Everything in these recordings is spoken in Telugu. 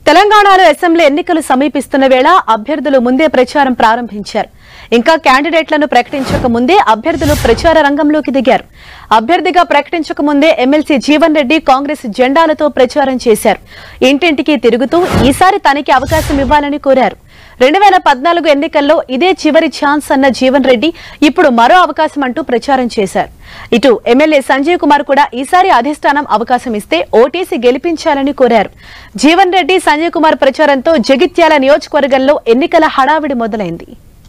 తెలంగాణలో అసెంబ్లీ ఎన్నికలు సమీపిస్తున్న వేళ అభ్యర్థులు ముందే ప్రచారం ప్రారంభించారు ఇంకా క్యాండిడేట్లను ప్రకటించక ముందే అభ్యర్థులు ప్రచార రంగంలోకి దిగారు అభ్యర్థిగా ప్రకటించక ముందే ఎమ్మెల్సీ జీవన్ రెడ్డి కాంగ్రెస్ జెండాలతో ప్రచారం చేశారు ఇంటింటికి తిరుగుతూ ఈసారి తనకి అవకాశం ఇవ్వాలని కోరారు రెండు వేల పద్నాలుగు ఎన్నికల్లో ఇదే చివరి ఛాన్స్ అన్న జీవన్ రెడ్డి ఇప్పుడు మరో అవకాశం అంటూ ప్రచారం చేశారు ఇటు ఎమ్మెల్యే సంజయ్ కుమార్ కూడా ఈసారి అధిష్టానం అవకాశం ఇస్తే ఓటేసి గెలిపించాలని కోరారు జీవన్ రెడ్డి సంజయ్ కుమార్ ప్రచారంతో జగిత్యాల నియోజకవర్గంలో ఎన్నికల హడావిడి మొదలైంది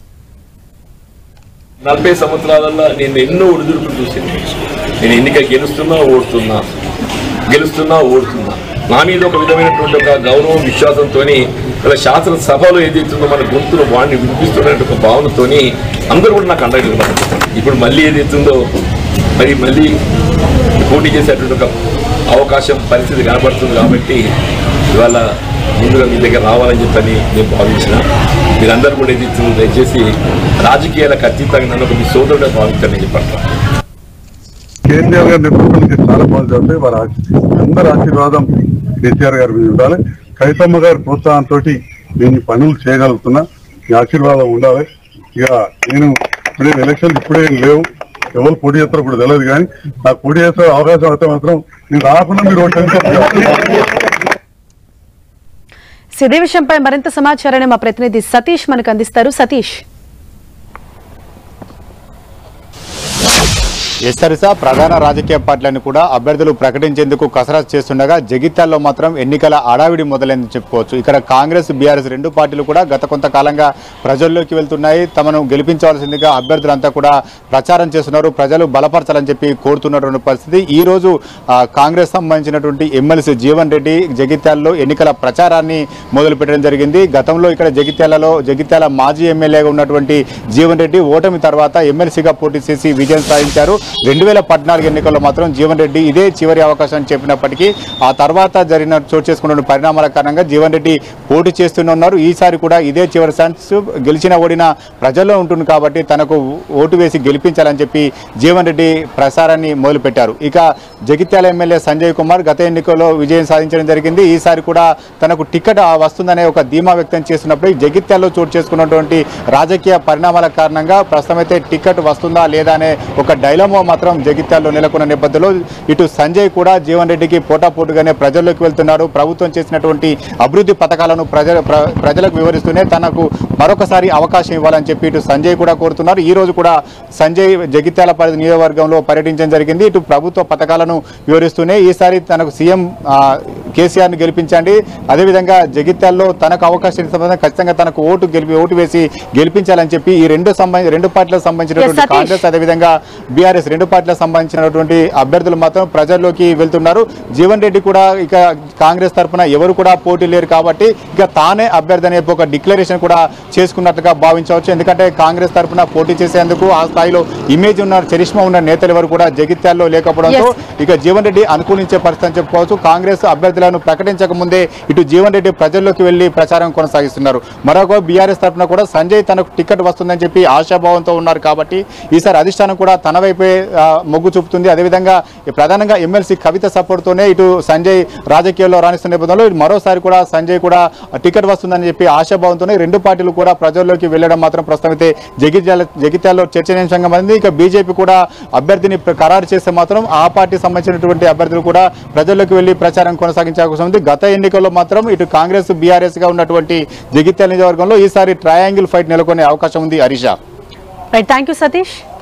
నలభై సంవత్సరాలలో నేను ఎన్నో ఒడిదుడుకులు చూసింది నేను ఎన్నిక గెలుస్తున్నా ఓడుతున్నా గెలుస్తున్నా ఓడుతున్నా నా మీద ఒక విధమైనటువంటి ఒక గౌరవం విశ్వాసంతో ఇలా శాసనసభలో ఏదైతుందో మన గొంతును వాడిని వినిపిస్తున్నటువంటి ఒక భావనతోని అందరూ కూడా నాకు అండగా ఉన్నారు ఇప్పుడు మళ్ళీ ఏదైతుందో మరి మళ్ళీ పోటీ చేసేటువంటి ఒక అవకాశం పరిస్థితి కనబడుతుంది కాబట్టి ఇవాళ ముందుగా మీ దగ్గర రావాలని చెప్పని నేను భావించిన మీరందరూ కూడా ఇది దయచేసి రాజకీయాలకు అతీతంగా నన్ను ఒక మీ సోదరుడే భావించాలని చెప్పండి కేసీఆర్ గారి నేతృత్వానికి చాలా బాగా జరుగుతాయి వారి ఆశ- అందరి ఆశీర్వాదం కేసీఆర్ గారి మీద ఉండాలి కవితమ్మ గారి ప్రోత్సాహంతో నేను ఈ పనులు చేయగలుగుతున్నా మీ ఆశీర్వాదం ఉండాలి ఇక నేను ఇప్పుడే ఎలక్షన్ ఇప్పుడే ఏం లేవు ఎవరు పోటీ చేస్తారో కూడా తెలియదు కానీ నాకు పోటీ చేసే అవకాశం అయితే మాత్రం నేను రాకుండా మీరు ఓటు వేసుకోవాలి. ఇదే విషయంపై మరింత సమాచారాన్ని మా ప్రతినిధి సతీష్ మనకు అందిస్తారు సతీష్ ఎస్ఆర్సా ప్రధాన రాజకీయ పార్టీలను కూడా అభ్యర్థులు ప్రకటించేందుకు కసరత్తు చేస్తుండగా జగిత్యాల్లో మాత్రం ఎన్నికల అడావిడి మొదలైందని చెప్పుకోవచ్చు ఇక్కడ కాంగ్రెస్ బీఆర్ఎస్ రెండు పార్టీలు కూడా గత కొంతకాలంగా ప్రజల్లోకి వెళ్తున్నాయి తమను గెలిపించవలసిందిగా అభ్యర్థులంతా కూడా ప్రచారం చేస్తున్నారు ప్రజలు బలపరచాలని చెప్పి కోరుతున్నటువంటి పరిస్థితి ఈ రోజు ఆ, కాంగ్రెస్ సంబంధించినటువంటి ఎమ్మెల్సీ జీవన్ రెడ్డి జగిత్యాలలో ఎన్నికల ప్రచారాన్ని మొదలుపెట్టడం జరిగింది గతంలో ఇక్కడ జగిత్యాలలో జగిత్యాల మాజీ ఎమ్మెల్యేగా ఉన్నటువంటి జీవన్ రెడ్డి ఓటమి తర్వాత ఎమ్మెల్సీగా పోటీ చేసి విజయం సాధించారు రెండు వేల పద్నాలుగు ఎన్నికల్లో మాత్రం జీవన్ రెడ్డి ఇదే చివరి అవకాశం అని చెప్పినప్పటికీ ఆ తర్వాత జరిగిన చోటు చేసుకున్న పరిణామాల కారణంగా జీవన్ రెడ్డి పోటీ చేస్తూనే ఉన్నారు ఈసారి కూడా ఇదే చివరి ఛాన్స్ గెలిచిన ఓడిన ప్రజల్లో ఉంటుంది కాబట్టి తనకు ఓటు వేసి గెలిపించాలని చెప్పి జీవన్ రెడ్డి ప్రసారాన్ని మొదలుపెట్టారు ఇక జగిత్యాల ఎమ్మెల్యే సంజయ్ కుమార్ గత ఎన్నికల్లో విజయం సాధించడం జరిగింది ఈసారి కూడా తనకు టికెట్ వస్తుందనే ఒక ధీమా వ్యక్తం చేస్తున్నప్పుడు జగిత్యాల్లో చోటు చేసుకున్నటువంటి రాజకీయ పరిణామాల కారణంగా ప్రస్తుతం అయితే టికెట్ వస్తుందా లేదా అనే ఒక డైలమో మాత్రం జగిత్యాల్లో నెలకొన్న నేపథ్యంలో ఇటు సంజయ్ కూడా జీవన్ రెడ్డికి పోటాపోటుగానే ప్రజల్లోకి వెళ్తున్నారు ప్రభుత్వం చేసినటువంటి అభివృద్ధి పథకాలను ప్రజల ప్ర- ప్రజలకు వివరిస్తూనే తనకు మరొకసారి అవకాశం ఇవ్వాలని చెప్పి ఇటు సంజయ్ కూడా కోరుతున్నారు ఈ రోజు కూడా సంజయ్ జగిత్యాల పరిధి నియోజకవర్గంలో పర్యటించడం జరిగింది ఇటు ప్రభుత్వ పథకాలను వివరిస్తూనే ఈసారి తనకు సీఎం ఆ, కేసీఆర్ను గెలిపించండి అదేవిధంగా జగిత్యాల్లో తనకు అవకాశం ఇస్తే ఖచ్చితంగా తనకు ఓటు గెలిపి ఓటు వేసి గెలిపించాలని చెప్పి ఈ రెండు సంబంధ రెండు పార్టీలకు సంబంధించినటువంటి Yes, సతీష్. కాంగ్రెస్ అదేవిధంగా బీఆర్ఎస్ రెండు పార్టీలకు సంబంధించినటువంటి అభ్యర్థులు మాత్రం ప్రజల్లోకి వెళ్తున్నారు జీవన్ రెడ్డి కూడా ఇక కాంగ్రెస్ తరఫున ఎవరు కూడా పోటీ లేరు కాబట్టి ఇక తానే అభ్యర్థి అనే ఒక డిక్లరేషన్ కూడా చేసుకున్నట్టుగా భావించవచ్చు ఎందుకంటే కాంగ్రెస్ తరఫున పోటీ చేసేందుకు ఆ స్థాయిలో ఇమేజ్ ఉన్న చరిష్మా ఉన్న నేతలు ఎవరు కూడా జగిత్యాల్లో లేకపోవడంతో ఇక జీవన్ రెడ్డి అనుకూలించే పరిస్థితి అని చెప్పుకోవచ్చు కాంగ్రెస్ అభ్యర్థులను ప్రకటించక ముందే ఇటు జీవన్ రెడ్డి ప్రజల్లోకి వెళ్లి ప్రచారం కొనసాగిస్తున్నారు మరొక బీఆర్ఎస్ తరఫున కూడా సంజయ్ తనకు టికెట్ వస్తుందని చెప్పి ఆశాభావంతో ఉన్నారు కాబట్టి ఈసారి అధిష్టానం కూడా తన వైపే ఆ, మొగ్గు చూపుతుంది అదేవిధంగా ఈ ప్రధానంగా ఎమ్మెల్సీ కవిత సపోర్ట్ తోనే ఇటు సంజయ్ రాజకీయాల్లో రాణిస్తున్న నేపథ్యంలో ఇటు మరోసారి కూడా సంజయ్ కూడా టికెట్ వస్తుందని చెప్పి ఆశాభావంతోనే రెండు పార్టీలు కూడా ప్రజల్లోకి వెళ్ళడం మాత్రం ప్రస్తుతం అయితే జగిత్యాల జగిత్యాల్లో చర్చనీయాంశంగా మారింది ఇక బీజేపీ కూడా అభ్యర్థిని ప్ర- ఖరారు చేస్తే మాత్రం ఆ పార్టీ సంబంధించినటువంటి అభ్యర్థులు కూడా ప్రజల్లోకి వెళ్లి ప్రచారం కొనసాగించే అవకాశం ఉంది గత ఎన్నికల్లో మాత్రం ఇటు కాంగ్రెస్ బీఆర్ఎస్ గా ఉన్నటువంటి జగిత్యాల నియోజకవర్గంలో ఈసారి ట్రయాంగిల్ ఫైట్ నెలకొనే అవకాశం ఉంది హరీషా రైట్ థ్యాంక్ యూ సతీష్